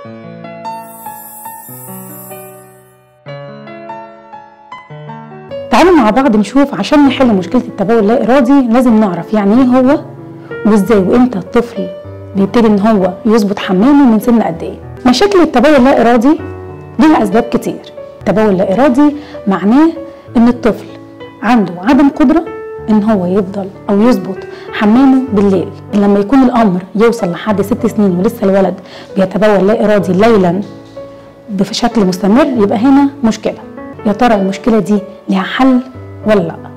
تعالوا مع بعض نشوف عشان نحل مشكلة التبول اللا إرادي لازم نعرف يعني إيه هو وإزاي وإمتى الطفل بيبتدي إن هو يظبط حمامه من سن قد إيه. مشاكل التبول اللا إرادي ليها أسباب كتير. التبول اللا إرادي معناه إن الطفل عنده عدم قدرة إن هو يفضل أو يظبط حمامه بالليل. لما يكون الأمر يوصل لحد ست سنين ولسه الولد بيتبول لا إرادي ليلا بشكل مستمر يبقى هنا مشكلة. يا ترى المشكلة دي ليها حل ولا لأ؟